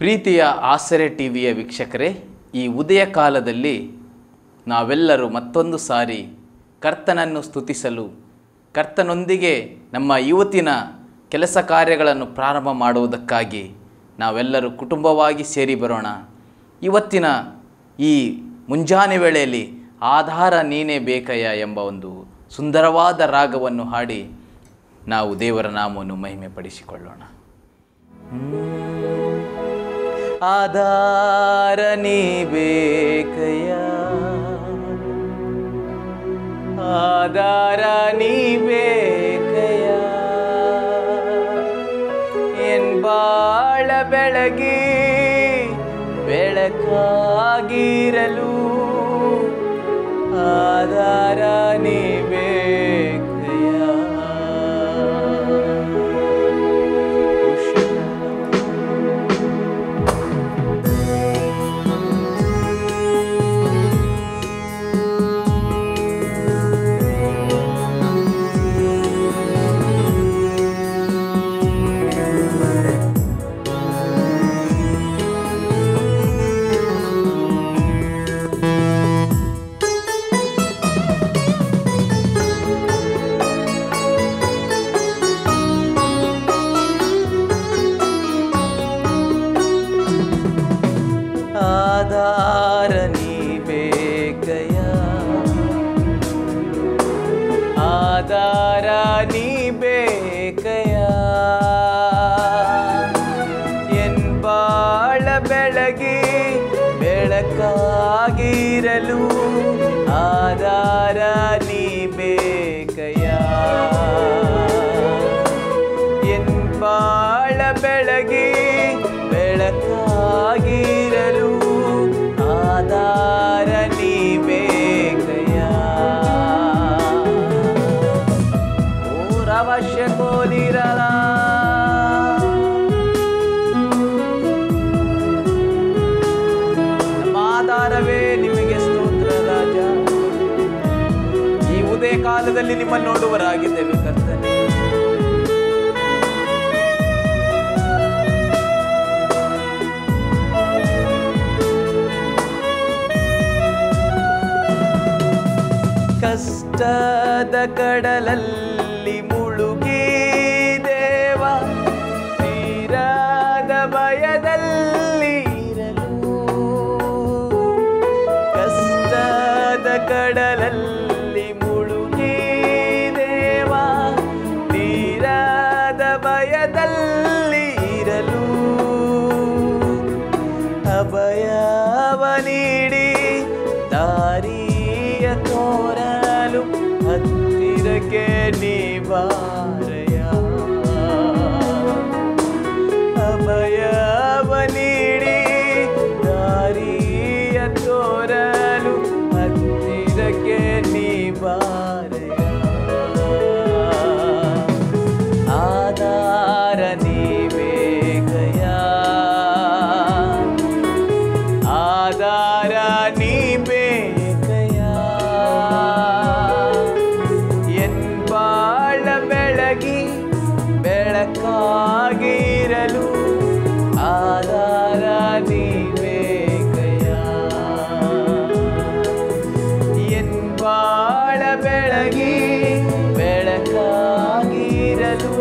ಪ್ರೀತಿಯ ಆಸರೆ ಟಿ ವಿಯ ವೀಕ್ಷಕರೇ ಈ ಉದಯ ಕಾಲದಲ್ಲಿ ನಾವೆಲ್ಲರೂ ಮತ್ತೊಂದು ಸಾರಿ ಕರ್ತನನ್ನು ಸ್ತುತಿಸಲು ಕರ್ತನೊಂದಿಗೆ ನಮ್ಮ ಇವತ್ತಿನ ಕೆಲಸ ಕಾರ್ಯಗಳನ್ನು ಪ್ರಾರಂಭ ಮಾಡುವುದಕ್ಕಾಗಿ ನಾವೆಲ್ಲರೂ ಕುಟುಂಬವಾಗಿ ಸೇರಿ ಬರೋಣ ಇವತ್ತಿನ ಈ ಮುಂಜಾನೆ ವೇಳೆಯಲ್ಲಿ ಆಧಾರ ನೀನೇ ಬೇಕಯ್ಯ ಎಂಬ ಒಂದು ಸುಂದರವಾದ ರಾಗವನ್ನು ಹಾಡಿ ನಾವು ದೇವರ ನಾಮವನ್ನು ಮಹಿಮೆ ಪಡಿಸಿಕೊಳ್ಳೋಣ ಆಧಾರ ನೀ ಬೇಕಯ್ಯ ಆಧಾರ ನೀ ಬೇಕಯ್ಯ ಎನ್ ಬಾಳ ಬೆಳಗಿ ಬೆಳಕಾಗಿರಲು ಆಧಾರ ನೀ ಬೇಕಯ್ಯ ಆಧಾರ ನೀ ಬೇಕಯ್ಯ ಆಧಾರ ನೀ ಬೇಕಯ್ಯ ಎನ್ ಬಾಳ ಬೆಳಗಿ ಬೆಳಕಾಗಿರಲು ಆಧಾರ ನೀ ಬೇಕಯ್ಯ ಎನ್ ಬಾಳ ಬೆಳಗಿ ಬೆಳಕಾಗಿರಲು ಆಧಾರ ನೀ ಬೇಕಯ್ಯ ಊರವಶ್ಯಕೋದಿರಲ ನಮ್ಮ ಆಧಾರವೇ ನಿಮಗೆ ಸ್ತೋತ್ರ ರಾಜ ಈ ಉದಯ ಕಾಲದಲ್ಲಿ ನಿಮ್ಮನ್ನು ನೋಡುವರಾಗಿದ್ದೇವೆ ಕರ್ತನೆ ಕಷ್ಟದ ಕಡಲಲ್ಲಿ ಮುಳುಗಿ ದೇವ ತೀರದ ಭಯದಲ್ಲಿ ಇರಲು ಕಷ್ಟದ ಕಡಲಲ್ಲಿ ಮುಳುಗಿ ದೇವ ತೀರದ ಭಯದಲ್ಲಿ ಇರಲು ಅಭಯವ ನೀಡಿ ದಾರಿಯ ತೋರಲು ಹತ್ತಿರಕ್ಕೆ ನೀ ಬಾರಯ ಅಭಯವ ನೀಡಿ ದಾರಿಯ ತೋರಲು ಹತ್ತಿರಕ್ಕೆ ನೀ ಬಾರಯ ಆಧಾರ ನೀ ಬೇಕಯ್ಯ ಆಧಾರ ನೀ ಬೇಕಯ್ಯ ಎನ್ ಬಾಳ ಬೆಳಗಿ ಬೆಳಕಾಗಿರಲು ಆಧಾರ ನೀ ಬೇಕಯ್ಯ ಎನ್ ಬಾಳ ಬೆಳಗಿ ಬೆಳಕಾಗಿರಲು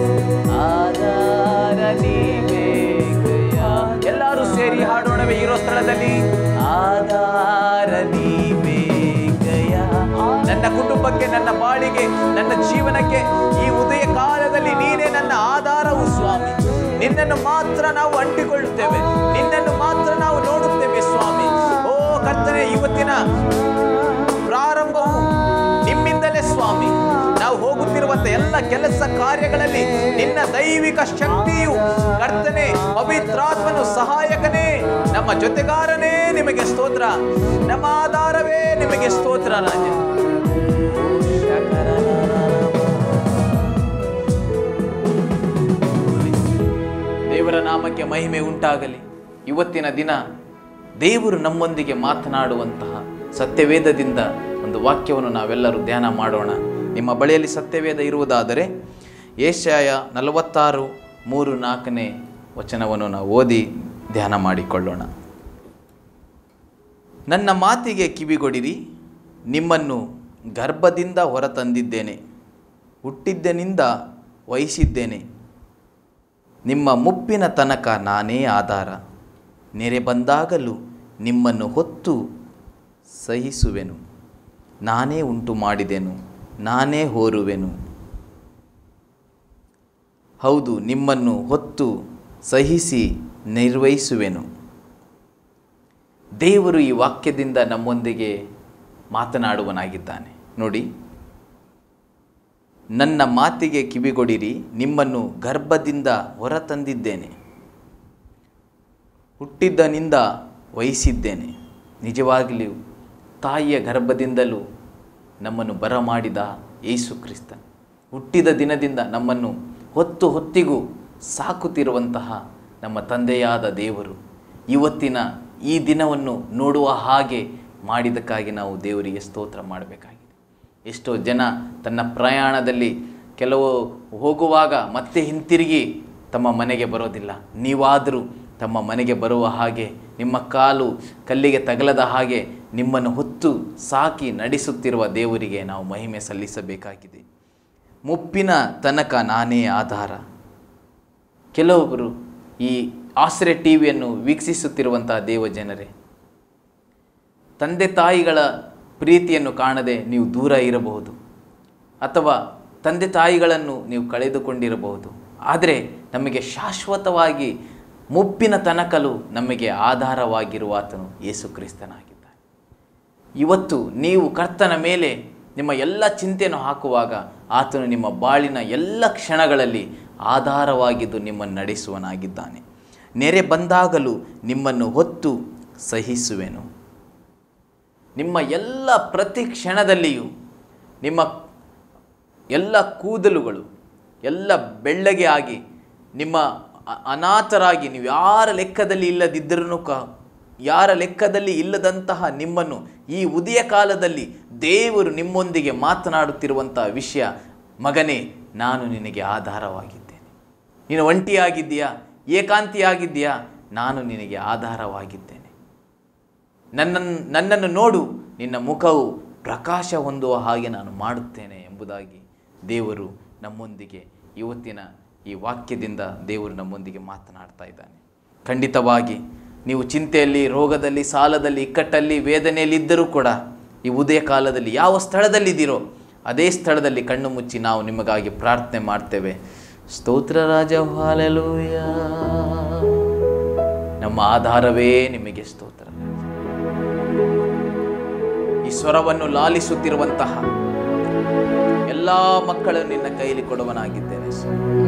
ಆಧಾರ ನೀ ಬೇಕಯ್ಯ ಎಲ್ಲರೂ ಸೇರಿ ಹಾಡೋಣವೇ ಇರೋ ಸ್ಥಳದಲ್ಲಿ ಆಧಾರ ನೀ ಬೇಕಯ್ಯ ನನ್ನ ಕುಟುಂಬಕ್ಕೆ ನನ್ನ ಬಾಳಿಗೆ ನನ್ನ ಜೀವನಕ್ಕೆ ಈ ಉದಯ ಕಾಲದಲ್ಲಿ ನೀನೇ ನನ್ನ ಆಧಾರವು ಸ್ವಾಮಿ ನಿನ್ನನ್ನು ಮಾತ್ರ ನಾವು ಅಂಟಿಕೊಳ್ಳುತ್ತೇವೆ ನಿನ್ನನ್ನು ಮಾತ್ರ ನಾವು ನೋಡುತ್ತೇವೆ ಸ್ವಾಮಿ ಓ ಕರ್ತನೆ ಇವತ್ತಿನ ಪ್ರಾರಂಭವು ನಿಮ್ಮಿಂದಲೇ ಸ್ವಾಮಿ ನಾವು ಹೋಗುತ್ತಿರುವಂತ ಎಲ್ಲ ಕೆಲಸ ಕಾರ್ಯಗಳಲ್ಲಿ ನಿನ್ನ ದೈವಿಕ ಶಕ್ತಿಯು ಕರ್ತನೆ ಪವಿತ್ರಾತ್ಮನು ಸಹಾಯಕನೇ ನಮ್ಮ ಜೊತೆಗಾರನೇ ನಿಮಗೆ ಸ್ತೋತ್ರ ನಮ್ಮ ಆಧಾರವೇ ನಿಮಗೆ ಸ್ತೋತ್ರ ರಾಜ ದೇವರ ನಾಮಕ್ಕೆ ಮಹಿಮೆ ಉಂಟಾಗಲಿ ಇವತ್ತಿನ ದಿನ ದೇವರು ನಮ್ಮೊಂದಿಗೆ ಮಾತನಾಡುವಂತಹ ಸತ್ಯವೇದದಿಂದ ಒಂದು ವಾಕ್ಯವನ್ನು ನಾವೆಲ್ಲರೂ ಧ್ಯಾನ ಮಾಡೋಣ ನಿಮ್ಮ ಬಳಿಯಲ್ಲಿ ಸತ್ಯವೇದ ಇರುವುದಾದರೆ ಏಷ್ಯಾಯ ನಲವತ್ತಾರು ಮೂರು ನಾಲ್ಕನೇ ವಚನವನ್ನು ನಾವು ಓದಿ ಧ್ಯಾನ ಮಾಡಿಕೊಳ್ಳೋಣ ನನ್ನ ಮಾತಿಗೆ ಕಿವಿಗೊಡಿರಿ ನಿಮ್ಮನ್ನು ಗರ್ಭದಿಂದ ಹೊರತಂದಿದ್ದೇನೆ ಹುಟ್ಟಿದ್ದನಿಂದ ವಹಿಸಿದ್ದೇನೆ ನಿಮ್ಮ ಮುಪ್ಪಿನ ತನಕ ನಾನೇ ಆಧಾರ ನೆರೆ ಬಂದಾಗಲೂ ನಿಮ್ಮನ್ನು ಹೊತ್ತು ಸಹಿಸುವೆನು ನಾನೇ ಉಂಟು ಮಾಡಿದೆನು ನಾನೇ ಹೋರುವೆನು ಹೌದು ನಿಮ್ಮನ್ನು ಹೊತ್ತು ಸಹಿಸಿ ನಿರ್ವಹಿಸುವೆನು ದೇವರು ಈ ವಾಕ್ಯದಿಂದ ನಮ್ಮೊಂದಿಗೆ ಮಾತನಾಡುವನಾಗಿದ್ದಾನೆ ನೋಡಿ ನನ್ನ ಮಾತಿಗೆ ಕಿವಿಗೊಡಿರಿ ನಿಮ್ಮನ್ನು ಗರ್ಭದಿಂದ ಹೊರತಂದಿದ್ದೇನೆ ಹುಟ್ಟಿದ್ದನಿಂದ ವಹಿಸಿದ್ದೇನೆ ನಿಜವಾಗಲೂ ತಾಯಿಯ ಗರ್ಭದಿಂದಲೂ ನಮ್ಮನ್ನು ಬರಮಾಡಿದ ಯೇಸು ಕ್ರಿಸ್ತ ಹುಟ್ಟಿದ ದಿನದಿಂದ ನಮ್ಮನ್ನು ಹೊತ್ತು ಹೊತ್ತಿಗೂ ಸಾಕುತ್ತಿರುವಂತಹ ನಮ್ಮ ತಂದೆಯಾದ ದೇವರು ಇವತ್ತಿನ ಈ ದಿನವನ್ನು ನೋಡುವ ಹಾಗೆ ಮಾಡಿದ್ದಕ್ಕಾಗಿ ನಾವು ದೇವರಿಗೆ ಸ್ತೋತ್ರ ಮಾಡಬೇಕಾಗಿದೆ ಎಷ್ಟೋ ಜನ ತನ್ನ ಪ್ರಯಾಣದಲ್ಲಿ ಕೆಲವು ಹೋಗುವಾಗ ಮತ್ತೆ ಹಿಂತಿರುಗಿ ತಮ್ಮ ಮನೆಗೆ ಬರೋದಿಲ್ಲ ನೀವಾದರೂ ತಮ್ಮ ಮನೆಗೆ ಬರುವ ಹಾಗೆ ನಿಮ್ಮ ಕಾಲು ಕಲ್ಲಿಗೆ ತಗಲದ ಹಾಗೆ ನಿಮ್ಮನ್ನು ಹೊತ್ತು ಸಾಕಿ ನಡೆಸುತ್ತಿರುವ ದೇವರಿಗೆ ನಾವು ಮಹಿಮೆ ಸಲ್ಲಿಸಬೇಕಾಗಿದೆ ಮುಪ್ಪಿನ ತನಕ ನಾನೇ ಆಧಾರ ಕೆಲವೊಬ್ಬರು ಈ ಆಶ್ರಯ ಟಿ ವಿಯನ್ನು ವೀಕ್ಷಿಸುತ್ತಿರುವಂತಹ ದೇವ ಜನರೇ ತಂದೆ ತಾಯಿಗಳ ಪ್ರೀತಿಯನ್ನು ಕಾಣದೆ ನೀವು ದೂರ ಇರಬಹುದು ಅಥವಾ ತಂದೆ ತಾಯಿಗಳನ್ನು ನೀವು ಕಳೆದುಕೊಂಡಿರಬಹುದು ಆದರೆ ನಮಗೆ ಶಾಶ್ವತವಾಗಿ ಮುಪ್ಪಿನ ತನಕಲು ನಮಗೆ ಆಧಾರವಾಗಿರುವ ಆತನು ಯೇಸು ಕ್ರಿಸ್ತನಾಗಿದ್ದಾನೆ ಇವತ್ತು ನೀವು ಕರ್ತನ ಮೇಲೆ ನಿಮ್ಮ ಎಲ್ಲ ಚಿಂತೆಯನ್ನು ಹಾಕುವಾಗ ಆತನು ನಿಮ್ಮ ಬಾಳಿನ ಎಲ್ಲ ಕ್ಷಣಗಳಲ್ಲಿ ಆಧಾರವಾಗಿದ್ದು ನಿಮ್ಮನ್ನು ನಡೆಸುವನಾಗಿದ್ದಾನೆ ನೆರೆ ಬಂದಾಗಲೂ ನಿಮ್ಮನ್ನು ಹೊತ್ತು ಸಹಿಸುವೆನು ನಿಮ್ಮ ಎಲ್ಲ ಪ್ರತಿ ಕ್ಷಣದಲ್ಲಿಯೂ ನಿಮ್ಮ ಎಲ್ಲ ಕೂದಲುಗಳು ಎಲ್ಲ ಬೆಳ್ಳಗೆ ಆಗಿ ನಿಮ್ಮ ಅ- ಅನಾಥರಾಗಿ ನೀವು ಯಾರ ಲೆಕ್ಕದಲ್ಲಿ ಇಲ್ಲದಿದ್ದರೂ ಕ ಯಾರ ಲೆಕ್ಕದಲ್ಲಿ ಇಲ್ಲದಂತಹ ನಿಮ್ಮನ್ನು ಈ ಉದಯ ಕಾಲದಲ್ಲಿ ದೇವರು ನಿಮ್ಮೊಂದಿಗೆ ಮಾತನಾಡುತ್ತಿರುವಂತಹ ವಿಷಯ ಮಗನೇ ನಾನು ನಿನಗೆ ಆಧಾರವಾಗಿದ್ದೇನೆ ನೀನು ಒಂಟಿಯಾಗಿದ್ದೀಯಾ ಏಕಾಂತಿಯಾಗಿದ್ದೀಯಾ ನಾನು ನಿನಗೆ ಆಧಾರವಾಗಿದ್ದೇನೆ ನನ್ನನ್ನು ನನ್ನನ್ನು ನೋಡು ನಿನ್ನ ಮುಖವು ಪ್ರಕಾಶ ಹೊಂದುವ ಹಾಗೆ ನಾನು ಮಾಡುತ್ತೇನೆ ಎಂಬುದಾಗಿ ದೇವರು ನಮ್ಮೊಂದಿಗೆ ಇವತ್ತಿನ ಈ ವಾಕ್ಯದಿಂದ ದೇವರು ನಮ್ಮೊಂದಿಗೆ ಮಾತನಾಡ್ತಾ ಇದ್ದಾನೆ ಖಂಡಿತವಾಗಿ ನೀವು ಚಿಂತೆಯಲ್ಲಿ ರೋಗದಲ್ಲಿ ಸಾಲದಲ್ಲಿ ಇಕ್ಕಟ್ಟಲ್ಲಿ ವೇದನೆಯಲ್ಲಿ ಇದ್ದರೂ ಕೂಡ ಈ ಉದಯ ಕಾಲದಲ್ಲಿ ಯಾವ ಸ್ಥಳದಲ್ಲಿದ್ದೀರೋ ಅದೇ ಸ್ಥಳದಲ್ಲಿ ಕಣ್ಣು ಮುಚ್ಚಿ ನಾವು ನಿಮಗಾಗಿ ಪ್ರಾರ್ಥನೆ ಮಾಡ್ತೇವೆ ಸ್ತೋತ್ರ ರಾಜ ಹಾಲೆಲೂಯ ನಮ್ಮ ಆಧಾರವೇ ನಿಮಗೆ ಸ್ತೋತ್ರ ಈ ಸ್ವರವನ್ನು ಲಾಲಿಸುತ್ತಿರುವಂತಹ ಎಲ್ಲ ಮಕ್ಕಳನ್ನು ನಿನ್ನ ಕೈಲಿ ಕೊಡುವನಾಗಿದ್ದೇನೆ ಸ್ವಾಮಿ.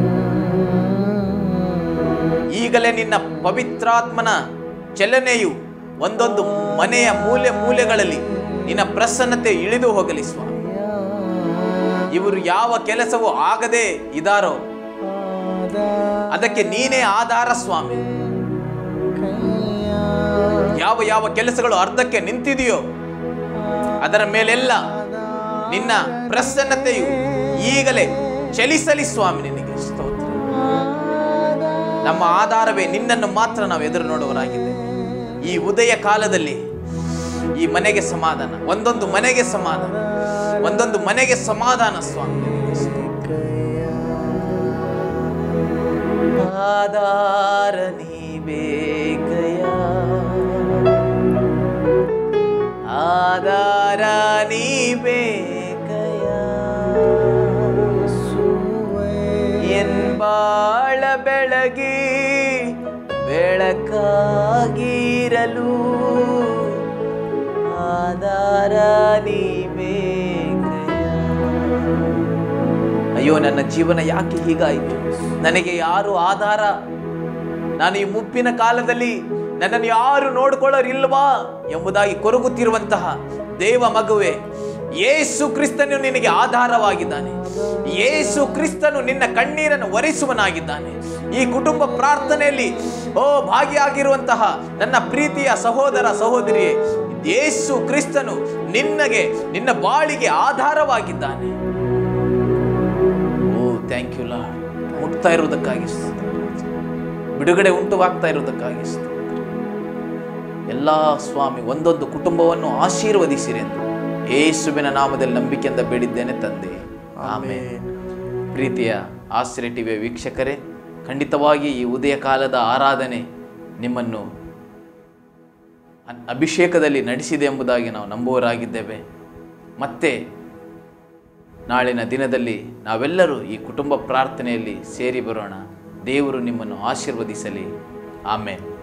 ಈಗಲೇ ನಿನ್ನ ಪವಿತ್ರಾತ್ಮನ ಚಲನೆಯು ಒಂದೊಂದು ಮನೆಯ ಮೂಲೆ ಮೂಲೆಗಳಲ್ಲಿ ನಿನ್ನ ಪ್ರಸನ್ನತೆ ಇಳಿದು ಹೋಗಲಿ ಸ್ವಾಮಿ ಇವರು ಯಾವ ಕೆಲಸವೂ ಆಗದೆ ಇದಾರೋ ಅದಕ್ಕೆ ನೀನೇ ಆಧಾರ ಸ್ವಾಮಿ ಯಾವ ಯಾವ ಕೆಲಸಗಳು ಅರ್ಧಕ್ಕೆ ನಿಂತಿದೆಯೋ ಅದರ ಮೇಲೆಲ್ಲ ನಿನ್ನ ಪ್ರಸನ್ನತೆಯು ಈಗಲೇ ಚಲಿಸಲಿ ಸ್ವಾಮಿ ನಿನಗೆ ಸ್ತೋತ್ರ ನಮ್ಮ ಆಧಾರವೇ ನಿನ್ನನ್ನು ಮಾತ್ರ ನಾವು ಎದುರು ನೋಡುವರಾಗಿದ್ದೇವೆ ಈ ಉದಯ ಕಾಲದಲ್ಲಿ ಈ ಮನೆಗೆ ಸಮಾಧಾನ ಒಂದೊಂದು ಮನೆಗೆ ಸಮಾಧಾನ ಒಂದೊಂದು ಮನೆಗೆ ಸಮಾಧಾನ ಸ್ವಾಮಿ ನಿನಗೆ ಸ್ತೋತ್ರ. ಆಧಾರ ನೀ ಬೇಕಯ್ಯ ಆಧಾರ ನೀ ಬೇಕಯ್ಯ ಎನ್ ಬಾಳ ಬೆಳಗಿ ಬೆಳಕಾಗಿರಲು ಆಧಾರ ನೀ ಬೇಕಯ್ಯ ಅಯ್ಯೋ ನನ್ನ ಜೀವನ ಯಾಕೆ ಹೀಗಾಯಿತು ನನಗೆ ಯಾರು ಆಧಾರ ನಾನು ಈ ಮುಪ್ಪಿನ ಕಾಲದಲ್ಲಿ ನನ್ನನ್ನು ಯಾರು ನೋಡಿಕೊಳ್ಳೋರಿಲ್ವಾ ಎಂಬುದಾಗಿ ಕೊರಗುತ್ತಿರುವಂತಹ ದೇವ ಮಗುವೆ ಯೇಸು ಕ್ರಿಸ್ತನು ನಿನಗೆ ಆಧಾರವಾಗಿದ್ದಾನೆ ಯೇಸು ಕ್ರಿಸ್ತನು ನಿನ್ನ ಕಣ್ಣೀರನ್ನು ಒರೆಸುವನಾಗಿದ್ದಾನೆ ಈ ಕುಟುಂಬ ಪ್ರಾರ್ಥನೆಯಲ್ಲಿ ಓ ಭಾಗಿಯಾಗಿರುವಂತಹ ನನ್ನ ಪ್ರೀತಿಯ ಸಹೋದರ ಸಹೋದರಿಯೇ ಯೇಸು ಕ್ರಿಸ್ತನು ನಿನ್ನಗೆ ನಿನ್ನ ಬಾಳಿಗೆ ಆಧಾರವಾಗಿದ್ದಾನೆ ಓ ಥ್ಯಾಂಕ್ ಯು ಲಾರ್ಡ್ ಮುಟ್ತಾ ಇರುವುದಕ್ಕಾಗಿ ಸ್ತೋತ್ರ. ಬಿಡುಗಡೆ ಉಂಟುವಾಗ್ತಾ ಇರೋದಕ್ಕಾಗಿ ಸ್ತೋತ್ರ ಎಲ್ಲ ಸ್ವಾಮಿ ಒಂದೊಂದು ಕುಟುಂಬವನ್ನು ಆಶೀರ್ವದಿಸಿರಿ ಎಂದು ಯೇಸುವಿನ ನಾಮದಲ್ಲಿ ನಂಬಿಕೆಯಿಂದ ಬೇಡಿದ್ದೇನೆ ತಂದೆ ಆಮೇಲೆ ಪ್ರೀತಿಯ ಆಶ್ರಯ ಟಿವಿಯ ವೀಕ್ಷಕರೇ ಖಂಡಿತವಾಗಿ ಈ ಉದಯ ಕಾಲದ ಆರಾಧನೆ ನಿಮ್ಮನ್ನು ಅನ್- ಅಭಿಷೇಕದಲ್ಲಿ ನಡೆಸಿದೆ ಎಂಬುದಾಗಿ ನಾವು ನಂಬುವರಾಗಿದ್ದೇವೆ ಮತ್ತೆ ನಾಳಿನ ದಿನದಲ್ಲಿ ನಾವೆಲ್ಲರೂ ಈ ಕುಟುಂಬ ಪ್ರಾರ್ಥನೆಯಲ್ಲಿ ಸೇರಿ ಬರೋಣ ದೇವರು ನಿಮ್ಮನ್ನು ಆಶೀರ್ವದಿಸಲಿ ಆಮೇಲೆ